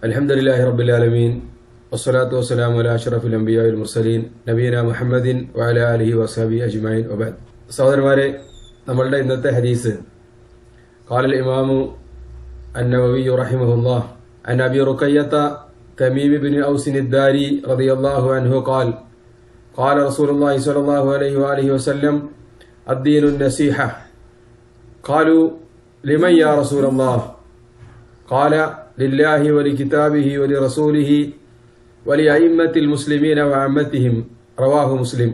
الحمد لله رب العالمين والصلاة والسلام على أشرف الأنبياء والمرسلين നബീന മുഹമ്മദിൻ വഅല അലിഹി വസഹബി അജ്മൈൻ വബഅദ് സഹോദരന്മാരെ നമ്മളുടെ ഇന്നത്തെ ഹദീസ് قال الإمام النووي رحمه الله عن أبي رقية تميم بن أوس الداري رضي الله عنه قال قال رسول الله صلى الله عليه وآله وسلم الدين النسيحة قالوا لمن يا رسول الله قال لله ولكتابه ولرسوله ولأئمة المسلمين وعامتهم رواه مسلم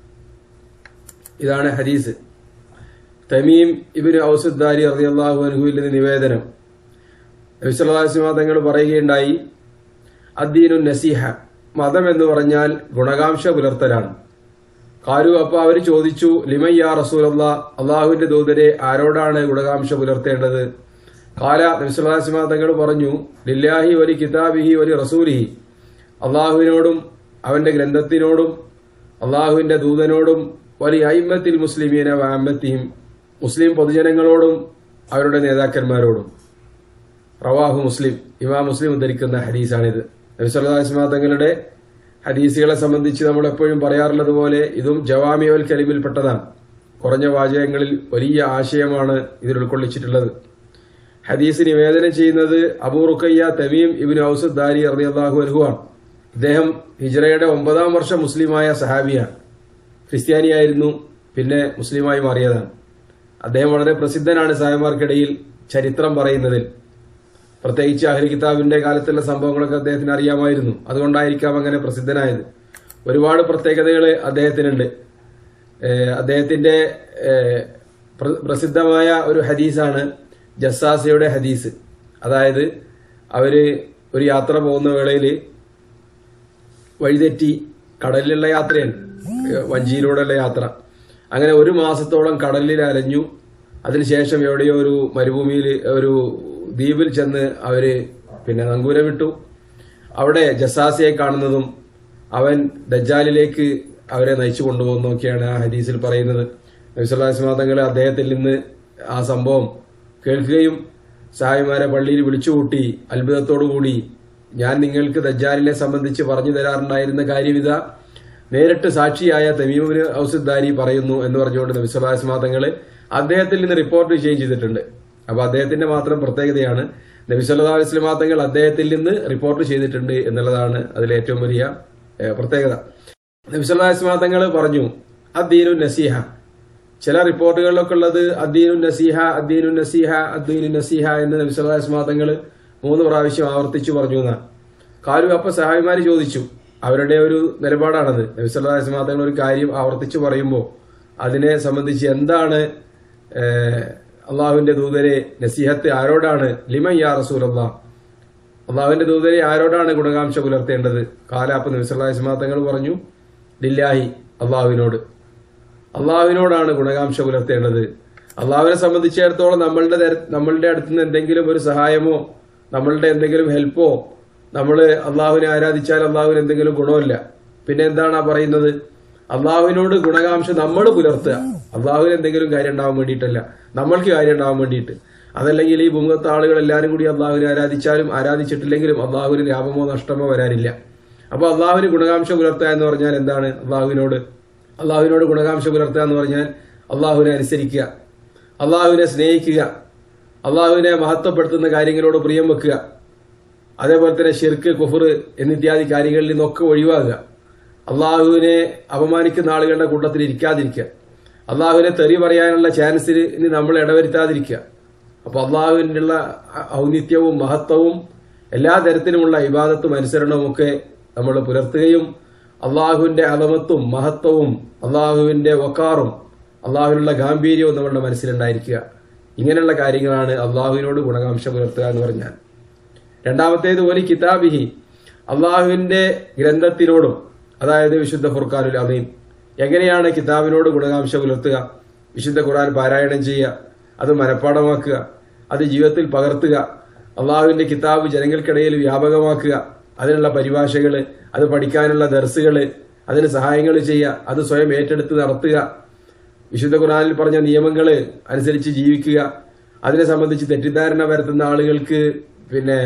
ഇതാണ് ഹദീസ് തമീം ഇബിന് ഔസുദ്ദാരി റളിയല്ലാഹു അൻഹുവിൽ നിന്ന് നിവേദനം നബി സല്ലല്ലാഹു അലൈഹി വസല്ലം തങ്ങൾ പറയുകയുണ്ടായി അദ്ദീനു നസീഹ മതം എന്ന് പറഞ്ഞാൽ ഗുണകാംക്ഷ പുലർത്തലാണ് കാരു അപ്പൊ അവർ ചോദിച്ചു ലിമയ്യ റസൂലല്ല അള്ളാഹുവിന്റെ ദൂതരെ ആരോടാണ് ഗുണകാംക്ഷ പുലർത്തേണ്ടത് കാല നബിസ്വലാസിമ തങ്ങൾ പറഞ്ഞു ലില്ലാഹി ഒരു കിതാബിഹി ഒരു റസൂലിഹി അള്ളാഹുവിനോടും അവന്റെ ഗ്രന്ഥത്തിനോടും അള്ളാഹുവിന്റെ ദൂതനോടും വലിയ അയിമത്തിൽ മുസ്ലിമീന വാമത്തിയും മുസ്ലിം പൊതുജനങ്ങളോടും അവരുടെ നേതാക്കന്മാരോടും റവാഹു മുസ്ലിം ഇമാം മുസ്ലിം ഉദ്ധരിക്കുന്ന ഹദീസാണിത് നബി സല്ലാസ്മാ തങ്ങളുടെ ഹദീസുകളെ സംബന്ധിച്ച് നമ്മൾ എപ്പോഴും പറയാറുള്ളത് പോലെ ഇതും ജവാമിയോൽ കലിമിൽപ്പെട്ടതാണ് കുറഞ്ഞ വാചകങ്ങളിൽ വലിയ ആശയമാണ് ഇതിൽ ഉൾക്കൊള്ളിച്ചിട്ടുള്ളത് ഹദീസ് നിവേദനം ചെയ്യുന്നത് അബൂറുക്കയ്യ തമീം ഇബിൻ ഔസദ് ദാരി അറദിയാഹു അൻഹുവാണ് ഇദ്ദേഹം ഹിജ്റയുടെ ഒമ്പതാം വർഷം മുസ്ലിമായ സഹാബിയാണ് ക്രിസ്ത്യാനിയായിരുന്നു പിന്നെ മുസ്ലിമായി മാറിയതാണ് അദ്ദേഹം വളരെ പ്രസിദ്ധനാണ് സായമാർക്കിടയിൽ ചരിത്രം പറയുന്നതിൽ പ്രത്യേകിച്ച് അഹ്ലി കിതാബിന്റെ കാലത്തുള്ള സംഭവങ്ങളൊക്കെ അദ്ദേഹത്തിന് അറിയാമായിരുന്നു അതുകൊണ്ടായിരിക്കാം അങ്ങനെ പ്രസിദ്ധനായത് ഒരുപാട് പ്രത്യേകതകൾ അദ്ദേഹത്തിനുണ്ട് ഏഹ് അദ്ദേഹത്തിന്റെ ഏഹ് പ്ര- പ്രസിദ്ധമായ ഒരു ഹദീസാണ് ജസ്സാസയുടെ ഹദീസ് അതായത് അവര് ഒരു യാത്ര പോകുന്ന വേളയിൽ വഴിതെറ്റി കടലിലുള്ള യാത്രയാണ് ഏഹ് വഞ്ചിയിലൂടെയുള്ള യാത്ര അങ്ങനെ ഒരു മാസത്തോളം കടലിൽ അലഞ്ഞു അതിനുശേഷം എവിടെയോ ഒരു മരുഭൂമിയിൽ ഒരു ദ്വീപിൽ ചെന്ന് അവര് പിന്നെ നങ്കൂരമിട്ടു അവിടെ ജസാസിയെ കാണുന്നതും അവൻ ദജ്ജാലിലേക്ക് അവരെ നയിച്ചു കൊണ്ടുപോകുന്നൊക്കെയാണ് ആ ഹദീസിൽ പറയുന്നത് നബിസ്വല്ലാസ്മാ തങ്ങൾ അദ്ദേഹത്തിൽ നിന്ന് ആ സംഭവം കേൾക്കുകയും സായിമാരെ പള്ളിയിൽ വിളിച്ചുകൂട്ടി അത്ഭുതത്തോടുകൂടി ഞാൻ നിങ്ങൾക്ക് ദജ്ജാലിനെ സംബന്ധിച്ച് പറഞ്ഞു തരാറുണ്ടായിരുന്ന കാര്യവിധ നേരിട്ട് സാക്ഷിയായ തമീമിന് ഔസുദ്ദാരി പറയുന്നു എന്ന് പറഞ്ഞുകൊണ്ട് നബിസ്വല്ലാസ്മാ തങ്ങൾ അദ്ദേഹത്തിൽ നിന്ന് റിപ്പോർട്ട് ചെയ്യുകയും ചെയ്തിട്ടുണ്ട് അപ്പൊ അദ്ദേഹത്തിന്റെ മാത്രം പ്രത്യേകതയാണ് നബി സല്ലല്ലാഹു അലൈഹി വസല്ലം തങ്ങൾ അദ്ദേഹത്തിൽ നിന്ന് റിപ്പോർട്ട് ചെയ്തിട്ടുണ്ട് എന്നുള്ളതാണ് അതിലെ ഏറ്റവും വലിയ ഏഹ്, പ്രത്യേകത നബി സല്ലല്ലാഹു അലൈഹി വസല്ലം തങ്ങൾ പറഞ്ഞു അദ്ദീനു നസീഹ ചില റിപ്പോർട്ടുകളിലൊക്കെ ഉള്ളത് അദ്ദീനു നസീഹ അദ്ദീനു നസീഹ അദ്ദീനു നസീഹ എന്ന് നബി സല്ലല്ലാഹു അലൈഹി വസല്ലം തങ്ങൾ മൂന്ന് പ്രാവശ്യം ആവർത്തിച്ചു പറഞ്ഞു എന്നാണ് കാലു അപ്പൊ സഹായിമാര് ചോദിച്ചു അവരുടെ ഒരു നിലപാടാണത് നബി സല്ലല്ലാഹു അലൈഹി വസല്ലം തങ്ങൾ ഒരു കാര്യം ആവർത്തിച്ചു പറയുമ്പോൾ അതിനെ സംബന്ധിച്ച് എന്താണ് ഏഹ്, അള്ളാഹുവിന്റെ ദൂതരെ നസീഹത്ത് ആരോടാണ് ലിമൻ യാ റസൂൽ അള്ളാഹ് അള്ളാഹുവിന്റെ ദൂതരെ ആരോടാണ് ഗുണകാംക്ഷ പുലർത്തേണ്ടത് കാലാപ്പ് നബിസ്വല്ലാസ്മാ തങ്ങൾ പറഞ്ഞു ലില്ലാഹി അള്ളാഹുവിനോട് അള്ളാഹുവിനോടാണ് ഗുണകാംക്ഷ പുലർത്തേണ്ടത് അള്ളാഹുവിനെ സംബന്ധിച്ചിടത്തോളം നമ്മളുടെ തര- നമ്മളുടെ അടുത്ത് നിന്ന് എന്തെങ്കിലും ഒരു സഹായമോ നമ്മളുടെ എന്തെങ്കിലും ഹെൽപ്പോ നമ്മൾ അള്ളാഹുവിനെ ആരാധിച്ചാൽ അള്ളാഹുവിന് എന്തെങ്കിലും ഗുണമില്ല പിന്നെ എന്താണ് ആ പറയുന്നത് അള്ളാഹുവിനോട് ഗുണകാംക്ഷ നമ്മൾ പുലർത്തുക അള്ളാഹുവിന് എന്തെങ്കിലും കാര്യം ഉണ്ടാവാൻ വേണ്ടിയിട്ടല്ല നമ്മൾക്ക് കാര്യം ഉണ്ടാവാൻ വേണ്ടിയിട്ട് അതല്ലെങ്കിൽ ഈ ഭൂമുഖത്തെ ആളുകൾ എല്ലാവരും കൂടി അള്ളാഹുവിനെ ആരാധിച്ചാലും ആരാധിച്ചിട്ടില്ലെങ്കിലും അള്ളാഹുവിന് ലാഭമോ നഷ്ടമോ വരാനില്ല അപ്പൊ അള്ളാഹുവിന് ഗുണകാംക്ഷ പുലർത്തുക എന്ന് പറഞ്ഞാൽ എന്താണ് അള്ളാഹുവിനോട് അള്ളാഹുവിനോട് ഗുണകാംക്ഷ പുലർത്തുക എന്ന് പറഞ്ഞാൽ അള്ളാഹുവിനെ അനുസരിക്കുക അള്ളാഹുവിനെ സ്നേഹിക്കുക അള്ളാഹുവിനെ മഹത്വപ്പെടുത്തുന്ന കാര്യങ്ങളോട് പ്രിയം വെക്കുക അതേപോലെ തന്നെ ഷിർക്ക് കുഫർ എന്നിത്യാദി കാര്യങ്ങളിൽ നിന്നൊക്കെ ഒഴിവാകുക അള്ളാഹുവിനെ അപമാനിക്കുന്ന ആളുകളുടെ കൂട്ടത്തിൽ ഇരിക്കാതിരിക്കുക അള്ളാഹുവിനെ തെറി പറയാനുള്ള ചാൻസിന് ഇനി നമ്മൾ ഇടവരുത്താതിരിക്കുക അപ്പൊ അള്ളാഹുവിനുള്ള ഔന്നിത്യവും മഹത്വവും എല്ലാ തരത്തിലുമുള്ള ഇബാദത്തും അനുസരണവും ഒക്കെ നമ്മൾ പുലർത്തുകയും അള്ളാഹുവിന്റെ അലമത്തും മഹത്വവും അള്ളാഹുവിന്റെ വക്കാറും അള്ളാഹുവിനുള്ള ഗാംഭീര്യവും നമ്മളുടെ മനസ്സിലുണ്ടായിരിക്കുക ഇങ്ങനെയുള്ള കാര്യങ്ങളാണ് അള്ളാഹുവിനോട് ഗുണകാംക്ഷ പുലർത്തുക എന്ന് പറഞ്ഞാൽ രണ്ടാമത്തേത് ഒരു കിതാബിഹി അള്ളാഹുവിന്റെ ഗ്രന്ഥത്തിനോടും അതായത് വിശുദ്ധ ഫുർഖാനുൽ അദീം എങ്ങനെയാണ് കിതാബിനോട് ഗുണകാംക്ഷ പുലർത്തുക വിശുദ്ധ ഖുർആൻ പാരായണം ചെയ്യുക അത് മനഃപ്പാടമാക്കുക അത് ജീവിതത്തിൽ പകർത്തുക അള്ളാഹുവിന്റെ കിതാബ് ജനങ്ങൾക്കിടയിൽ വ്യാപകമാക്കുക അതിനുള്ള പരിഭാഷകള് അത് പഠിക്കാനുള്ള ദർസുകള് അതിന് സഹായങ്ങൾ ചെയ്യുക അത് സ്വയം ഏറ്റെടുത്ത് നടത്തുക വിശുദ്ധ ഖുർആനിൽ പറഞ്ഞ നിയമങ്ങൾ അനുസരിച്ച് ജീവിക്കുക അതിനെ സംബന്ധിച്ച് തെറ്റിദ്ധാരണ വരുത്തുന്ന ആളുകൾക്ക് പിന്നെ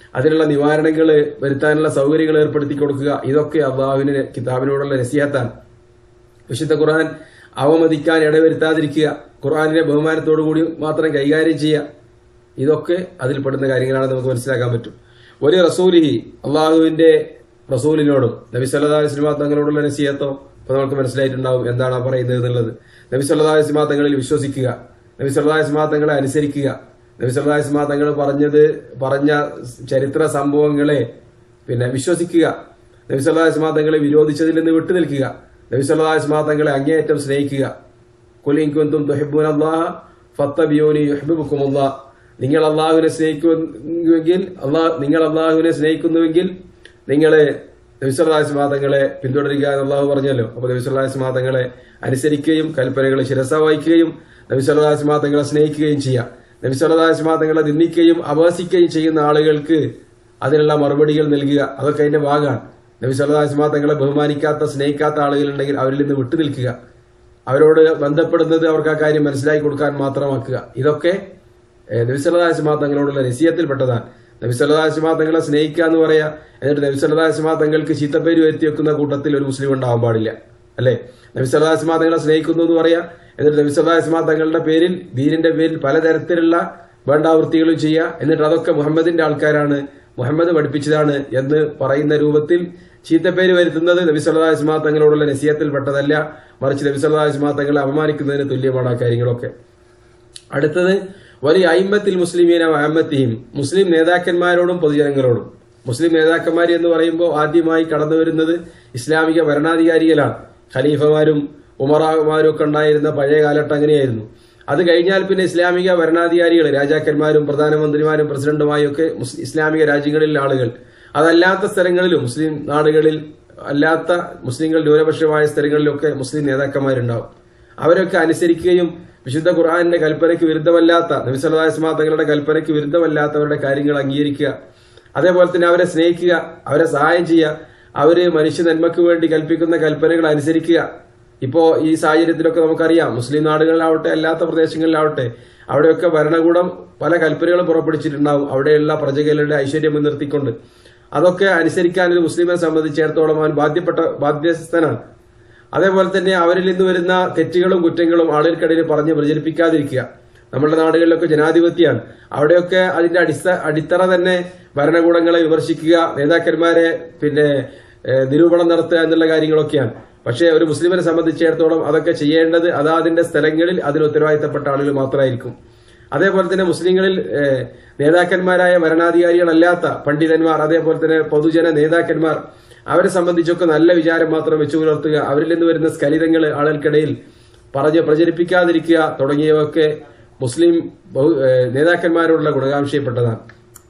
അതിനുള്ള നിവാരണങ്ങൾ വരുത്താനുള്ള സൗകര്യങ്ങൾ ഏർപ്പെടുത്തി കൊടുക്കുക ഇതൊക്കെ അള്ളാഹുവിന് കിതാബിനോടുള്ള നസിയാത്താണ് വിശുദ്ധ ഖുർആൻ അവമതിക്കാൻ ഇടവരുത്താതിരിക്കുക ഖുർആാനിനെ ബഹുമാനത്തോടു കൂടി മാത്രം കൈകാര്യം ചെയ്യുക ഇതൊക്കെ അതിൽപ്പെടുന്ന കാര്യങ്ങളാണെന്ന് നമുക്ക് മനസ്സിലാക്കാൻ പറ്റും ഒരു റസൂലിഹി അള്ളാഹുവിന്റെ റസൂലിനോടും നബി സല്ലാ വസ്ലിമാ തങ്ങളോടുള്ള നസീഹത്തോ അപ്പൊ നമുക്ക് മനസ്സിലായിട്ടുണ്ടാവും എന്താണ് ആ പറയുന്നത് എന്നുള്ളത് നബി സല്ലാ വസ്ലിമാ തങ്ങളിൽ വിശ്വസിക്കുക നബി സല്ലാ വസ്ലിമാ തങ്ങളെ അനുസരിക്കുക നബി സല്ലാ വസ്ലിമാ തങ്ങൾ പറഞ്ഞത് പറഞ്ഞ ചരിത്ര സംഭവങ്ങളെ പിന്നെ വിശ്വസിക്കുക നബി സല്ലാ വസ്ലിമാ തങ്ങളെ വിരോധിച്ചതിൽ നിന്ന് വിട്ടുനിൽക്കുക നബി സല്ലാ വസ്ലിമാ തങ്ങളെ അങ്ങേയറ്റം സ്നേഹിക്കുക കുലിൻ കുന്തും തുഹിബൂൻ അള്ളാഹ ഫത്തബിയോനി യുഹബിബുക്കുമുല്ലാ നിങ്ങൾ അള്ളാഹുവിനെ സ്നേഹിക്കുമെങ്കിൽ അള്ളാഹ് നിങ്ങൾ അള്ളാഹുവിനെ സ്നേഹിക്കുന്നുവെങ്കിൽ നിങ്ങളെ നബിസ്വല്ലാസ് മാതങ്ങളെ പിന്തുടരുക എന്ന് അള്ളാഹു പറഞ്ഞല്ലോ അപ്പൊ നബിസ്വല്ലാസ് മാതങ്ങളെ അനുസരിക്കുകയും കൽപ്പനകളെ ശിരസ വഹിക്കുകയും നബിസ്വല്ലാസ് മാതങ്ങളെ സ്നേഹിക്കുകയും ചെയ്യാം നബിസ്വല്ലാസ് മാതങ്ങളെ നിന്ദിക്കുകയും അപഹസിക്കുകയും ചെയ്യുന്ന ആളുകൾക്ക് അതിനുള്ള മറുപടികൾ നൽകുക അതൊക്കെ അതിന്റെ ഭാഗമാണ് നബിസ്വല്ലാസ് മാതങ്ങളെ ബഹുമാനിക്കാത്ത സ്നേഹിക്കാത്ത ആളുകളുണ്ടെങ്കിൽ അവരിൽ നിന്ന് വിട്ടുനിൽക്കുക അവരോട് ബന്ധപ്പെടുന്നത് അവർക്ക് ആ കാര്യം മനസ്സിലാക്കി കൊടുക്കാൻ മാത്രമാക്കുക ഇതൊക്കെ നബിസല്ലാസ്മാ തങ്ങളോടുള്ള നിശ്ചയത്തിൽപ്പെട്ടതാണ് നബിസല്ലാസ്മാ തങ്ങളെ സ്നേഹിക്കുക എന്ന് പറയാ എന്നിട്ട് നബിസല്ലാസ്മാ തങ്ങൾക്ക് ചീത്തപ്പേര് വരുത്തി വെക്കുന്ന കൂട്ടത്തിൽ ഒരു മുസ്ലിം ഉണ്ടാവാൻ പാടില്ല അല്ലെ നബിസല്ലാസ്മാ തങ്ങളെ സ്നേഹിക്കുന്നു എന്ന് പറയാ എന്നിട്ട് നബിസല്ലാസ്മാ തങ്ങളുടെ പേരിൽ ദീനിന്റെ പേരിൽ പലതരത്തിലുള്ള വേണ്ടാവൃത്തികളും ചെയ്യുക എന്നിട്ട് അതൊക്കെ മുഹമ്മദിന്റെ ആൾക്കാരാണ് മുഹമ്മദ് പഠിപ്പിച്ചതാണ് എന്ന് പറയുന്ന രൂപത്തിൽ ചീത്തപ്പേര് വരുത്തുന്നത് നബി സല്ലാസ്മാ തങ്ങളോടുള്ള നസീയത്തിൽപ്പെട്ടതല്ല മറിച്ച് നബി സല്ലാസ്മാ തങ്ങളെ അപമാനിക്കുന്നതിന് തുല്യമാണ് ആ കാര്യങ്ങളൊക്കെ അടുത്തത് വലിയ അയിമ്പത്തിൽ മുസ്ലിമീന അഹമ്മത്തിയും മുസ്ലിം നേതാക്കന്മാരോടും പൊതുജനങ്ങളോടും മുസ്ലിം നേതാക്കന്മാർ എന്ന് പറയുമ്പോൾ ആദ്യമായി കടന്നു വരുന്നത് ഇസ്ലാമിക ഭരണാധികാരികളാണ് ഖലീഫമാരും ഉമറാമാരും ഒക്കെ ഉണ്ടായിരുന്ന പഴയ കാലഘട്ടം അങ്ങനെയായിരുന്നു അത് കഴിഞ്ഞാൽ പിന്നെ ഇസ്ലാമിക ഭരണാധികാരികൾ രാജാക്കന്മാരും പ്രധാനമന്ത്രിമാരും പ്രസിഡന്റുമായും ഒക്കെ ഇസ്ലാമിക രാജ്യങ്ങളിലെ ആളുകൾ അതല്ലാത്ത സ്ഥലങ്ങളിലും മുസ്ലിം നാടുകളിൽ അല്ലാത്ത മുസ്ലിങ്ങൾ ന്യൂനപക്ഷമായ സ്ഥലങ്ങളിലൊക്കെ മുസ്ലിം നേതാക്കന്മാരുണ്ടാവും അവരൊക്കെ അനുസരിക്കുകയും വിശുദ്ധ ഖുർആാനിന്റെ കൽപ്പനയ്ക്ക് വിരുദ്ധമല്ലാത്ത നബിസല്ലാസ്മാ തങ്ങളുടെ കൽപ്പനയ്ക്ക് വിരുദ്ധമല്ലാത്തവരുടെ കാര്യങ്ങൾ അംഗീകരിക്കുക അതേപോലെ തന്നെ അവരെ സ്നേഹിക്കുക അവരെ സഹായം ചെയ്യുക അവര് മനുഷ്യ നന്മയ്ക്ക് വേണ്ടി കൽപ്പിക്കുന്ന കൽപ്പനകൾ അനുസരിക്കുക ഇപ്പോ ഈ സാഹചര്യത്തിലൊക്കെ നമുക്കറിയാം മുസ്ലിം നാടുകളിലാവട്ടെ അല്ലാത്ത പ്രദേശങ്ങളിലാവട്ടെ അവിടെയൊക്കെ ഭരണകൂടം പല കൽപ്പനകളും പുറപ്പെടുവിച്ചിട്ടുണ്ടാവും അവിടെയുള്ള പ്രജകളുടെ ഐശ്വര്യം മുൻനിർത്തിക്കൊണ്ട് അതൊക്കെ അനുസരിക്കാൻ ഒരു മുസ്ലിമെ സംബന്ധിച്ചിടത്തോളം അവൻ ബാധ്യപ്പെട്ട ബാധ്യസ്ഥനാണ് അതേപോലെ തന്നെ അവരിൽ നിന്ന് വരുന്ന തെറ്റുകളും കുറ്റങ്ങളും ആളുകൾക്കിടയിൽ പറഞ്ഞ് പ്രചരിപ്പിക്കാതിരിക്കുക നമ്മുടെ നാടുകളിലൊക്കെ ജനാധിപത്യമാണ് അവിടെയൊക്കെ അതിന്റെ അടിസ്ഥ അടിത്തറ തന്നെ ഭരണകൂടങ്ങളെ വിമർശിക്കുക നേതാക്കന്മാരെ പിന്നെ നിരൂപണം നടത്തുക എന്നുള്ള കാര്യങ്ങളൊക്കെയാണ് പക്ഷേ ഒരു മുസ്ലിമിനെ സംബന്ധിച്ചിടത്തോളം അതൊക്കെ ചെയ്യേണ്ടത് അതാതിന്റെ സ്ഥലങ്ങളിൽ അതിന് ഉത്തരവാദിത്തപ്പെട്ട ആളുകൾ മാത്രമായിരിക്കും അതേപോലെ തന്നെ മുസ്ലിങ്ങളിൽ നേതാക്കന്മാരായ ഭരണാധികാരികളല്ലാത്ത പണ്ഡിതന്മാർ അതേപോലെ തന്നെ പൊതുജന നേതാക്കന്മാർ അവരെ സംബന്ധിച്ചൊക്കെ നല്ല വിചാരം മാത്രം വെച്ചു പുലർത്തുക അവരിൽ നിന്ന് വരുന്ന സ്ഖലിതങ്ങൾ ആളുകൾക്കിടയിൽ പറഞ്ഞ് പ്രചരിപ്പിക്കാതിരിക്കുക തുടങ്ങിയവയൊക്കെ മുസ്ലിം നേതാക്കന്മാരോടുള്ള ഗുണകാംക്ഷയപ്പെട്ടതാണ്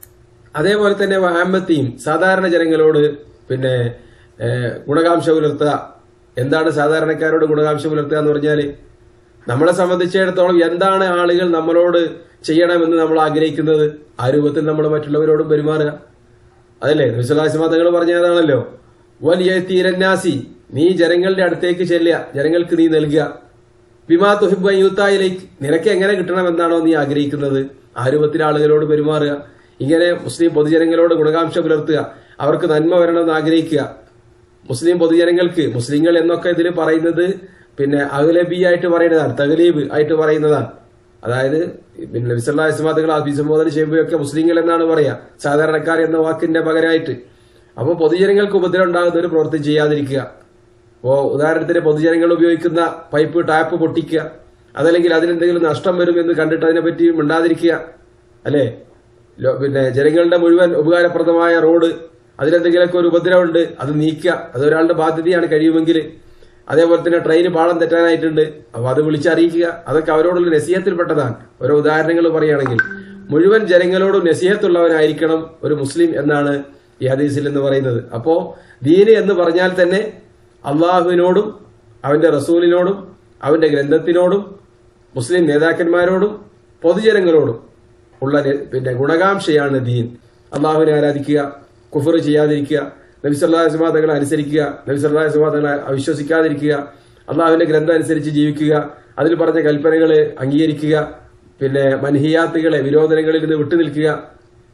അതേപോലെ തന്നെ അഹമ്മത്തിയും സാധാരണ ജനങ്ങളോട് പിന്നെ ഗുണകാംക്ഷ പുലർത്തുക എന്താണ് സാധാരണക്കാരോട് ഗുണകാംക്ഷ പുലർത്തുക എന്ന് പറഞ്ഞാൽ നമ്മളെ സംബന്ധിച്ചിടത്തോളം എന്താണ് ആളുകൾ നമ്മളോട് ചെയ്യണമെന്ന് നമ്മൾ ആഗ്രഹിക്കുന്നത് ആ രൂപത്തിൽ നമ്മൾ മറ്റുള്ളവരോടും പെരുമാറുക അതല്ലേ നബിസ്വലാസിമ തങ്ങൾ പറഞ്ഞതാണല്ലോ വലിയ തീരന്യാസി നീ ജനങ്ങളുടെ അടുത്തേക്ക് ചെല്ലുക ജനങ്ങൾക്ക് നീ നൽകുക വിമാ തുഹിബ് യൂത്തായിലേക്ക് നിനക്ക് എങ്ങനെ കിട്ടണമെന്നാണോ നീ ആഗ്രഹിക്കുന്നത് ആ രൂപത്തിൽ ആളുകളോട് പെരുമാറുക ഇങ്ങനെ മുസ്ലിം പൊതുജനങ്ങളോട് ഗുണകാംക്ഷ പുലർത്തുക അവർക്ക് നന്മ വരണമെന്ന് ആഗ്രഹിക്കുക മുസ്ലിം പൊതുജനങ്ങൾക്ക് മുസ്ലിങ്ങൾ എന്നൊക്കെ ഇതിൽ പറയുന്നത് പിന്നെ അഖലബിയായിട്ട് പറയുന്നതാണ് തകലീബ് ആയിട്ട് പറയുന്നതാണ് അതായത് പിന്നെ നബിസല്ലാസ്മാതകൾ അഭിസംബോധന ചെയ്യുമ്പോഴൊക്കെ മുസ്ലിങ്ങൾ എന്നാണ് പറയാ സാധാരണക്കാർ എന്ന വാക്കിന്റെ പകരമായിട്ട് അപ്പോൾ പൊതുജനങ്ങൾക്ക് ഉപദ്രവം ഉണ്ടാകുന്ന ഒരു പ്രവൃത്തി ചെയ്യാതിരിക്കുക അപ്പോ ഉദാഹരണത്തിന് പൊതുജനങ്ങൾ ഉപയോഗിക്കുന്ന പൈപ്പ് ടാപ്പ് പൊട്ടിക്കുക അതല്ലെങ്കിൽ അതിനെന്തെങ്കിലും നഷ്ടം വരും എന്ന് കണ്ടിട്ട് അതിനെപ്പറ്റി മിണ്ടാതിരിക്കുക അല്ലേ പിന്നെ ജനങ്ങളുടെ മുഴുവൻ ഉപകാരപ്രദമായ റോഡ് അതിലെന്തെങ്കിലുമൊക്കെ ഒരു ഉപദ്രവമുണ്ട് അത് നീക്കുക അത് ഒരാളുടെ ബാധ്യതയാണ് കഴിയുമെങ്കിൽ അതേപോലെ തന്നെ ട്രെയിന് പാളം തെറ്റാനായിട്ടുണ്ട് അപ്പൊ അത് വിളിച്ചറിയിക്കുക അതൊക്കെ അവരോടുള്ള നസീഹത്തിൽപ്പെട്ടതാണ് ഓരോ ഉദാഹരണങ്ങൾ പറയുകയാണെങ്കിൽ മുഴുവൻ ജനങ്ങളോടും നസീഹത്തുള്ളവനായിരിക്കണം ഒരു മുസ്ലിം എന്നാണ് ഈ ഹദീസിൽ എന്ന് പറയുന്നത് അപ്പോ ദീന് എന്ന് പറഞ്ഞാൽ തന്നെ അള്ളാഹുവിനോടും അവന്റെ റസൂലിനോടും അവന്റെ ഗ്രന്ഥത്തിനോടും മുസ്ലിം നേതാക്കന്മാരോടും പൊതുജനങ്ങളോടും ഉള്ള പിന്നെ ഗുണകാംക്ഷയാണ് ദീൻ അള്ളാഹുവിനെ ആരാധിക്കുക കുഫർ ചെയ്യാതിരിക്കുക നബിസല്ലാസ്മാ തങ്ങളെ അനുസരിക്കുക നബിസല്ലാസ്മാ തങ്ങളെ അവിശ്വസിക്കാതിരിക്കുക അള്ളാഹുവിന്റെ ഗ്രന്ഥം അനുസരിച്ച് ജീവിക്കുക അതിൽ പറഞ്ഞ കൽപ്പനകളെ അംഗീകരിക്കുക പിന്നെ മൻഹിയാത്തുകളെ വിരോധനങ്ങളിൽ നിന്ന് വിട്ടുനിൽക്കുക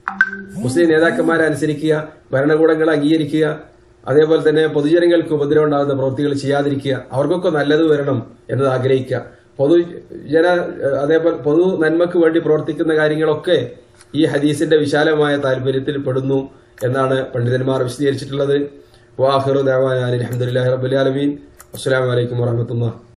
മുസ്ലിം നേതാക്കന്മാരെ അനുസരിക്കുക ഭരണകൂടങ്ങളെ അംഗീകരിക്കുക അതേപോലെ തന്നെ പൊതുജനങ്ങൾക്ക് ഉപദ്രവം ഉണ്ടാകുന്ന പ്രവൃത്തികൾ ചെയ്യാതിരിക്കുക അവർക്കൊക്കെ നല്ലത് വരണം എന്നത് ആഗ്രഹിക്കുക പൊതുജന അതേപോലെ പൊതു നന്മക്ക് വേണ്ടി പ്രവർത്തിക്കുന്ന കാര്യങ്ങളൊക്കെ ഈ ഹദീസിന്റെ വിശാലമായ താല്പര്യത്തിൽ പെടുന്നു എന്നാണ് പണ്ഡിതന്മാർ വിശദീകരിച്ചിട്ടുള്ളത് വാഹിറു ദേവാൻ അലഹമുല്ലാ റബുലാലമീൻ അസ്സാം വലൈക്കും വാഹമത്തുള്ള